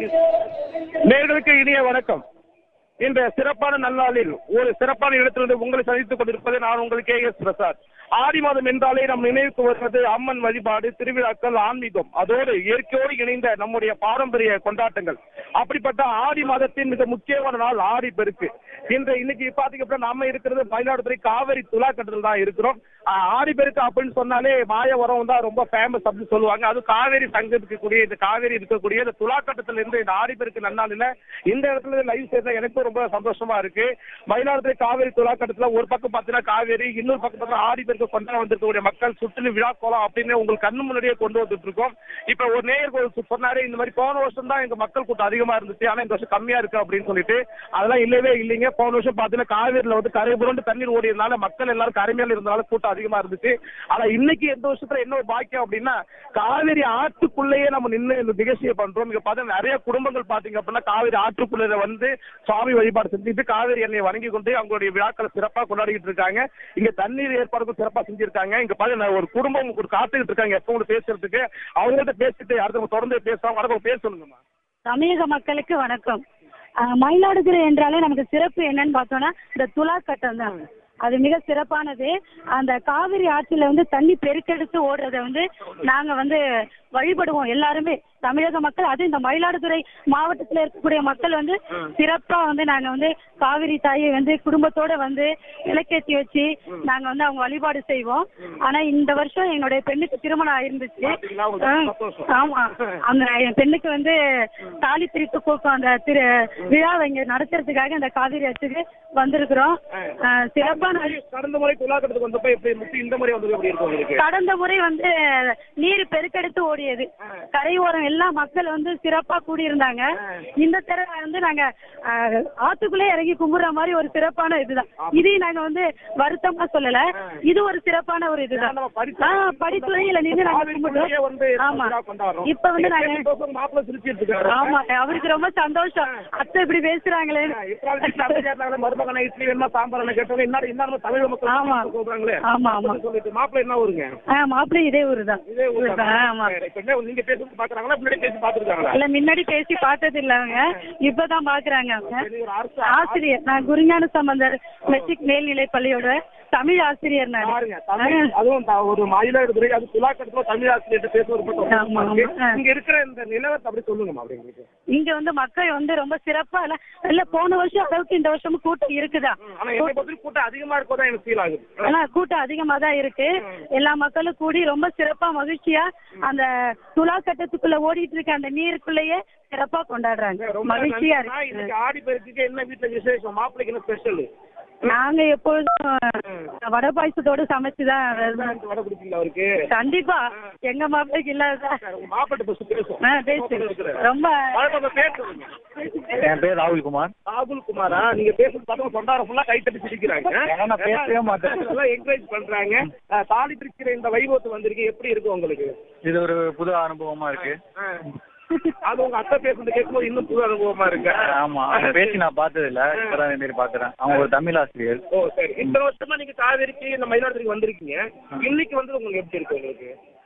நேர்களுக்கு இனிய வணக்கம் இந்த சிறப்பான நன்னாளில் ஒரு சிறப்பான இடத்திலிருந்து உங்களை சந்தித்துக் கொண்டிருப்பது நான் உங்கள் கே எஸ் பிரசாத் ஆடி மாதம் என்றாலே நம் நினைவுக்கு வருவது அம்மன் வழிபாடு திருவிழாக்கள் ஆன்மீகம் அதோடு இயற்கையோடு இணைந்த நம்முடைய பாரம்பரிய கொண்டாட்டங்கள் அப்படிப்பட்ட ஆடி மாதத்தின் மிக முக்கியமான நாள் ஆடி பெருக்கு இன்று இன்னைக்கு பாத்தீங்க அப்படின்னா நாம இருக்கிறது மயிலாடுதுறை காவிரி துலா கட்டத்தில் தான் இருக்கிறோம் ஆஹ் ஆடி பெருக்கு அப்படின்னு சொன்னாலே மாயவரம் தான் ரொம்ப ஃபேமஸ் அப்படின்னு சொல்லுவாங்க அது காவேரி சங்கம் இருக்கக்கூடிய இந்த காவேரி இருக்கக்கூடிய இந்த துலா கட்டத்துல இருந்து இந்த ஆடி பெருக்கு நன்னாளில் இந்த இடத்துல லைவ் செய்யறது எனக்கும் ரொம்ப சந்தோஷமா இருக்கு மயிலாடுதுறை காவேரி துலா கட்டத்துல ஒரு பக்கம் பாத்தீங்கன்னா காவேரி இன்னொரு பக்கம் பார்த்தீங்கன்னா ஆடி பெருக்கு கொண்டாட வந்திருக்கக்கூடிய மக்கள் சுற்றிலும் விழா கோலம் அப்படின்னு உங்களுக்கு கண்ணு முன்னாடியே கொண்டு வந்துட்டு இருக்கோம் இப்ப ஒரு நேயர் ஒரு சொன்னாரு இந்த மாதிரி போன வருஷம் தான் எங்க மக்கள் கூட்டம் அதிகமா இருந்துச்சு ஆனா இந்த வருஷம் கம்மியா இருக்கு அப்படின்னு சொல்லிட்டு அதெல்லாம் இல்லவே இல்லைங்க போன வருஷம் பாத்தீங்கன்னா காவேரியில வந்து கரை புரண்டு தண்ணீர் ஓடினால மக்கள் எல்லாரும் கரைமேல இருந்தனால கூட்டம் அதிகமா இருந்துச்சு ஆனா இன்னைக்கு எந்த வருஷத்துல என்ன ஒரு பாக்கியம் அப்படின்னா காவேரி ஆற்றுக்குள்ளேயே நம்ம நின்று இந்த நிகழ்ச்சியை பண்றோம் இங்க பார்த்தா நிறைய குடும்பங்கள் பாத்தீங்க அப்படின்னா காவேரி ஆற்றுக்குள்ள வந்து சுவாமி வழிபாடு செஞ்சுட்டு காவேரி எண்ணெயை வணங்கி கொண்டு அவங்களுடைய விழாக்களை சிறப்பா கொண்டாடிட்டு இருக்காங்க இங்க தண்ணீர் ஏற்பாடுக்கும் சிறப்பா செஞ்சிருக்காங்க இங்க பாத்தீங்கன்னா ஒரு குடும்பம் ஒரு காத்துக்கிட்டு இருக்காங்க எப்போ உங்களுக்கு பேசுறதுக்கு அவங்கள்ட்ட பேசிட்டு அடுத்தவங்க தொடர்ந்து பேசுவாங்க வணக்கம் பேர் சொல்லுங்கம்மா தமிழக மக்களுக்கு வணக்கம் அஹ் மயிலாடுதுறை என்றாலே நமக்கு சிறப்பு என்னன்னு பார்த்தோம்னா இந்த துலா கட்டம் தான் அது மிக சிறப்பானது அந்த காவிரி ஆற்றில வந்து தண்ணி பெருக்கெடுத்து ஓடுறத வந்து நாங்க வந்து வழிபடுவோம் எல்லாருமே தமிழக மக்கள் அது இந்த மயிலாடுதுறை மாவட்டத்துல இருக்கக்கூடிய மக்கள் வந்து சிறப்பா வந்து நாங்க வந்து காவிரி தாயை வந்து குடும்பத்தோட வந்து விளக்கேத்தி வச்சு நாங்க வந்து அவங்க வழிபாடு செய்வோம் ஆனா இந்த வருஷம் என்னுடைய பெண்ணுக்கு திருமணம் ஆயிருந்துச்சு பாத்தீங்களா, உங்களுக்கு ஆ, சந்தோஷம். ஆமா அந்த என் பெண்ணுக்கு வந்து தாலி பிரித்து கோக்கும் அந்த திரு விழாவை இங்க நடத்துறதுக்காக அந்த காவிரி ஆற்றுக்கு வந்திருக்கிறோம் ஆ, சிறப்பான கடந்த முறை துலாக்கட்டத்துக்கு வந்தப்ப எப்படி இருந்துச்சு இந்த முறை வந்து எப்படி இருக்கும் உங்களுக்கு கடந்த முறை வந்து நீர் பெருக்கெடுத்து ஓடியது கரையோரம் எல்லா மக்கள் வந்து சிறப்பா கூடியிருந்தாங்க இந்த தடவை வந்து நாங்க ஆ, ஆத்துக்குள்ளே இறங்கி கும்பிடுற மாதிரி ஒரு சிறப்பான இதுதான் இதையும் நாங்க வந்து வருத்தமா சொல்லல இது ஒரு சிறப்பான ஒரு இதுதான் நம்ம படித்து- ஆ, படித்துறையில நின்று நாங்க காவிரிக்குள்ளேயே வந்து கும்பிட்டோம் ஆமா விழா கொண்டாடுறோம். இப்ப வந்து நாங்க சந்தோஷம் மாப்பிள்ளை சிரிச்சிட்டு இருக்காரு. ஆமா அவருக்கு ரொம்ப சந்தோஷம் அத்தை இப்படி பேசுறாங்களே இப்ப வந்து அமைதியா இருந்தாங்களே, மருமகனை இட்லி வேணுமா சாம்பார் என்ன கேட்டவங்க இன்னாரு இன்னாரு தமிழ் மக்கள் ஆமா. கூப்பிடுறாங்களே ஆமா ஆமா சொல்லிட்டு மாப்பிள்ளை என்ன ஊருங்க ஆ மாப்பிள்ளை இதே ஊரு தான் இதே ஊர் தானா? ஆமா சரி, இப்ப என்ன நீங்க பேசி பாக்குறாங்களா முன்னாடி பேசி பாத்துருக்காங்களா இல்ல முன்னாடி பேசி பார்த்தது இல்ல அவங்க இப்பதான் பாக்குறாங்க அவங்க நீங்க ஒரு அரசு ஆசிரியர் நான் குருஞான சம்பந்தர் மெட்ரிக் மேல்நிலை பள்ளியோட தமிழ் ஆசிரியர் நான் பாருங்க தமிழ் அதுவும் த- ஒரு மயிலாடுதுறை அது துலாக்கட்டத்துல தமிழ் ஆசிரியர் பேச ஒரு பக்கம் ஆமா, இருக்கு. ஆமா. இங்க இருக்கிற இந்த நிலவரத்தை அப்படி சொல்லுங்கம்மா அப்படிங்களுக்கு இங்க வந்து மக்கள் வந்து ரொம்ப சிறப்பா இல்ல இல்ல போன வருஷம் அளவுக்கு இந்த வருஷமும் கூட்டம் இருக்குதா ஆனா என்னை பொறுத்த கூட்டம் அதிகமா இருக்கோ எனக்கு ஃபீல் ஆகுது ஆனா கூட்டம் அதிகமா தான் இருக்கு எல்லா மக்களும் கூடி ரொம்ப சிறப்பா மகிழ்ச்சியா அந்த துலா கட்டத்துக்குள்ள ஓடிட்டு இருக்க அந்த நீருக்குள்ளேயே சிறப்பா கொண்டாடுறாங்க ரொம்ப மகிழ்ச்சியா நன்றி. நான் இருக்கு இன்னைக்கு ஆடி பெருக்குக்கு என்ன வீட்டுல விசேஷம் மாப்பிள்ளைக்கு என்ன ஸ்பெஷல் நாங்க எப்பொழுதும் வடை பாயசத்தோட சமைச்சுதான் வடை பிடிக்கல அவருக்கு கண்டிப்பா எங்க மாப்பிள்ளைக்கு இல்லாத உங்க மாப்பிள்ளை பஸ் பேசும் ஆ, பேசு ரொம்ப வணக்கம் உங்க பேர் சொல்லுங்க என் பேர் ராகுல் குமார் ராகுல் குமாரா நீங்க பேசுறது பார்த்தா சொண்டாரம் ஃபுல்லா கை தட்டி சிரிக்கிறாங்க ஏன்னா நான் பேசவே மாட்டேன். எல்லாம் என்கரேஜ் பண்றாங்க அஹ், தாலி பிரிக்கிற இந்த வைபவத்து வந்திருக்கு எப்படி இருக்கு உங்களுக்கு இது ஒரு புது அனுபவமா இருக்கு அஹ், அது உங்க அத்தை பேசுறது கேட்கும்போது இன்னும் புது அனுபவமா இருக்கு ஆமா அவங்க பேசி நான் பார்த்தது இல்ல இப்பதான் இந்த மாதிரி பாக்குறேன் அவங்க ஒரு தமிழ் ஆசிரியர் ஓ சரி இத்தனை வருஷமா நீங்க காவேரிக்கு இந்த மயிலாடுதுறைக்கு வந்திருக்கீங்க இன்னைக்கு வந்து உங்களுக்கு எப்படி இருக்கு உங்களுக்கு